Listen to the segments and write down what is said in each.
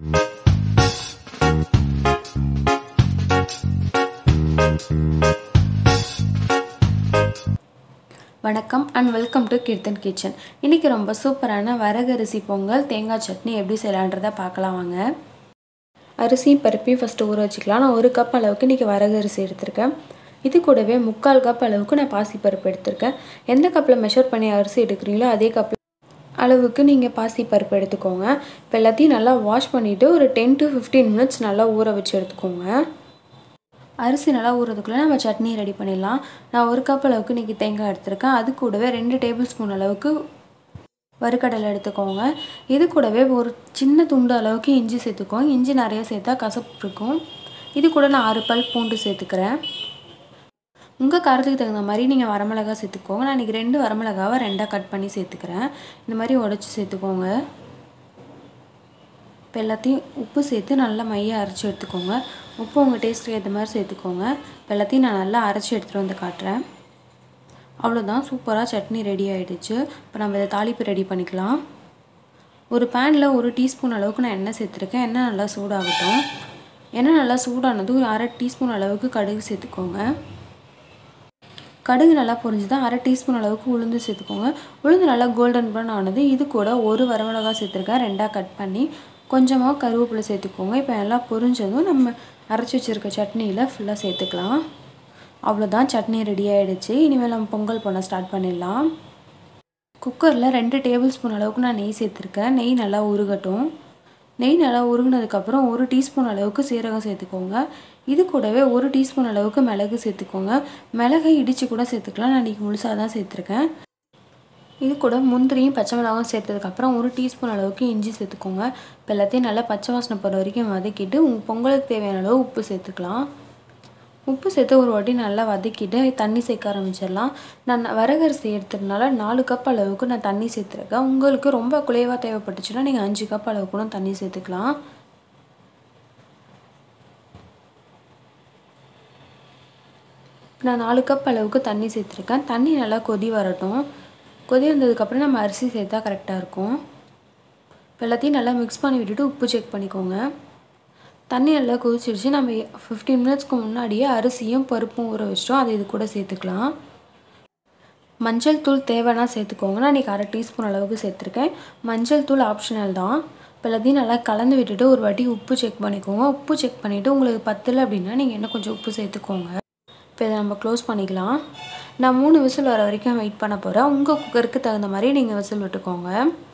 வணக்கம் and welcome to Keerthan kitchen இன்றைக்கி ரொம்ப சூப்பரான வரகரிசி பொங்கல் தேங்காய் சட்னி எப்படி செய்யலான்றதை பார்க்கலாம் வாங்க அரிசியும் பருப்பையும் ஃபஸ்ட்டு ஊற வச்சுக்கலாம் நான் ஒரு கப் அளவுக்கு இன்றைக்கி வரகரிசி எடுத்திருக்கேன் இது கூடவே முக்கால் கப் அளவுக்கு நான் பாசிப்பருப்பு எடுத்திருக்கேன் எந்த கப்பில் மெஷர் பண்ணி அரிசி எடுக்கிறீங்களோ அதே கப்பில் அளவுக்கு நீங்கள் பாசி பருப்பு எடுத்துக்கோங்க இப்போ எல்லாத்தையும் நல்லா வாஷ் பண்ணிவிட்டு ஒரு டென் டு ஃபிஃப்டீன் மினிட்ஸ் நல்லா ஊற வச்சு எடுத்துக்கோங்க அரிசி நல்லா ஊறதுக்குள்ளே நம்ம சட்னி ரெடி பண்ணிடலாம் நான் ஒரு கப் அளவுக்கு இன்றைக்கி தேங்காய் எடுத்திருக்கேன் அது கூடவே ரெண்டு டேபிள் ஸ்பூன் அளவுக்கு வறுக்கடலை எடுத்துக்கோங்க இது கூடவே ஒரு சின்ன துண்டு அளவுக்கு இஞ்சி சேர்த்துக்கோங்க இஞ்சி நிறைய சேர்த்தா கசப்பு இருக்கும் இது கூட நான் ஆறு பல் பூண்டு சேர்த்துக்கிறேன் உங்கள் காரத்துக்கு தகுந்த மாதிரி நீங்கள் வரமிளகா சேர்த்துக்கோங்க நான் இன்றைக்கி ரெண்டு வரமிளகாவை ரெண்டாக கட் பண்ணி சேர்த்துக்கிறேன் இந்த மாதிரி உடச்சி சேர்த்துக்கோங்க இப்போ எல்லாத்தையும் உப்பு சேர்த்து நல்லா மைய அரைச்சி எடுத்துக்கோங்க உப்பு உங்கள் டேஸ்ட்டுக்கு ஏற்ற மாதிரி சேர்த்துக்கோங்க இப்போ எல்லாத்தையும் நான் நல்லா அரைச்சி எடுத்துகிட்டு வந்து காட்டுறேன் அவ்வளோதான் சூப்பராக சட்னி ரெடி ஆகிடுச்சு இப்போ நம்ம இதை தாளிப்பு ரெடி பண்ணிக்கலாம் ஒரு பேனில் ஒரு டீஸ்பூன் அளவுக்கு நான் எண்ணெய் சேர்த்துருக்கேன் எண்ணெய் நல்லா சூடாகட்டும் எண்ணெய் நல்லா சூடானதும் ஒரு அரை டீஸ்பூன் அளவுக்கு கடுகு சேர்த்துக்கோங்க கடுகு நல்லா பொரிஞ்சுதான் அரை டீஸ்பூன் அளவுக்கு உளுந்து சேர்த்துக்கோங்க உளுந்து நல்லா கோல்டன் ப்ரௌன் ஆனது இது கூட ஒரு வரமிளகா சேர்த்துருக்கேன் ரெண்டாக கட் பண்ணி கொஞ்சமாக கருவேப்பிலை சேர்த்துக்கோங்க இப்போ எல்லாம் பொரிஞ்சதும் நம்ம அரைச்சி வச்சுருக்க சட்னியில் ஃபுல்லாக சேர்த்துக்கலாம் அவ்வளோதான் சட்னி ரெடி ஆகிடுச்சு இனிமேல் நம்ம பொங்கல் பண்ண ஸ்டார்ட் பண்ணிடலாம் குக்கரில் ரெண்டு டேபிள் ஸ்பூன் அளவுக்கு நான் நெய் சேர்த்துருக்கேன் நெய் நல்லா உருகட்டும் நெய் நல்லா உருகினதுக்கப்புறம் ஒரு டீஸ்பூன் அளவுக்கு சீரகம் சேர்த்துக்கோங்க இது கூடவே ஒரு டீஸ்பூன் அளவுக்கு மிளகு சேர்த்துக்கோங்க மிளகை இடித்து கூட சேர்த்துக்கலாம் நான் இன்றைக்கி முழுசாக தான் சேர்த்துருக்கேன் இது கூட முந்திரியும் பச்சை மிளகாவும் சேர்த்ததுக்கப்புறம் ஒரு டீஸ்பூன் அளவுக்கு இஞ்சி சேர்த்துக்கோங்க இப்போ எல்லாத்தையும் நல்லா பச்சை வாசனை போகிற வரைக்கும் வதக்கிட்டு உங்கள் பொங்கலுக்கு தேவையான அளவு உப்பு சேர்த்துக்கலாம் உப்பு சேர்த்து ஒரு வாட்டி நல்லா வதக்கிட்டு தண்ணி சேர்க்க ஆரம்பிச்சிடலாம் நான் வரகரிசி எடுத்ததுனால நாலு கப் அளவுக்கு நான் தண்ணி சேர்த்துருக்கேன் உங்களுக்கு ரொம்ப குறைவாக தேவைப்பட்டுச்சுன்னா நீங்கள் அஞ்சு கப் அளவுக்கு கூட தண்ணி சேர்த்துக்கலாம் நான் நாலு கப் அளவுக்கு தண்ணி சேர்த்துருக்கேன் தண்ணி நல்லா கொதி வரட்டும் கொதி வந்ததுக்கப்புறம் நம்ம அரிசி சேர்த்தா கரெக்டாக இருக்கும் இப்போ எல்லாத்தையும் நல்லா மிக்ஸ் பண்ணி விட்டுட்டு உப்பு செக் பண்ணிக்கோங்க தண்ணி நல்லா கொதிச்சிருச்சு நம்ம ஃபிஃப்டீன் மினிட்ஸ்க்கு முன்னாடியே அரிசியும் பருப்பும் ஊற வச்சிட்டோம் அதை இது கூட சேர்த்துக்கலாம் மஞ்சள் தூள் தேவைன்னா சேர்த்துக்கோங்க நான் இன்றைக்கி அரை டீஸ்பூன் அளவுக்கு சேர்த்துருக்கேன் மஞ்சள் தூள் ஆப்ஷனல் தான் இப்போ எல்லாத்தையும் நல்லா கலந்து விட்டுட்டு ஒரு வாட்டி உப்பு செக் பண்ணிக்கோங்க உப்பு செக் பண்ணிவிட்டு உங்களுக்கு பத்தலை அப்படின்னா நீங்கள் இன்னும் கொஞ்சம் உப்பு சேர்த்துக்கோங்க இப்போ இதை நம்ம க்ளோஸ் பண்ணிக்கலாம் நான் மூணு விசில் வர வரைக்கும் வெயிட் பண்ண போகிறேன் உங்கள் குக்கருக்கு தகுந்த மாதிரி நீங்கள் விசில் விட்டுக்கோங்க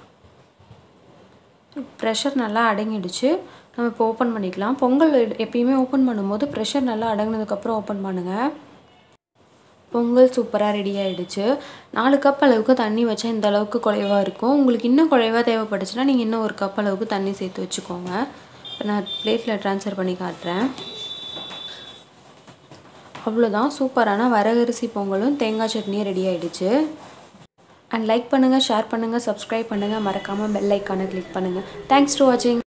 ப்ரெஷர் நல்லா அடங்கிடுச்சு நம்ம இப்போ ஓப்பன் பண்ணிக்கலாம் பொங்கல் எப்பயுமே ஓப்பன் பண்ணும்போது ப்ரெஷர் நல்லா அடங்கினதுக்கப்புறம் ஓப்பன் பண்ணுங்கள் பொங்கல் சூப்பராக ரெடி ஆகிடுச்சு நாலு கப் அளவுக்கு தண்ணி வச்சா இந்த அளவுக்கு குறைவாக இருக்கும் உங்களுக்கு இன்னும் குறைவாக தேவைப்பட்டுச்சுன்னா நீங்கள் இன்னும் ஒரு கப் அளவுக்கு தண்ணி சேர்த்து வச்சுக்கோங்க இப்போ நான் பிளேட்டில் ட்ரான்ஸ்ஃபர் பண்ணி காட்டுறேன் அவ்வளோதான் சூப்பரான வரகரிசி பொங்கலும் தேங்காய் சட்னியும் ரெடி ஆகிடுச்சு அண்ட் லைக் பண்ணுங்கள் ஷேர் பண்ணுங்கள் சப்ஸ்கிரைப் பண்ணுங்கள் மறக்காமல் பெல் ஐக்கானை கிளிக் பண்ணுங்கள் தேங்க்ஸ் டு வாட்சிங்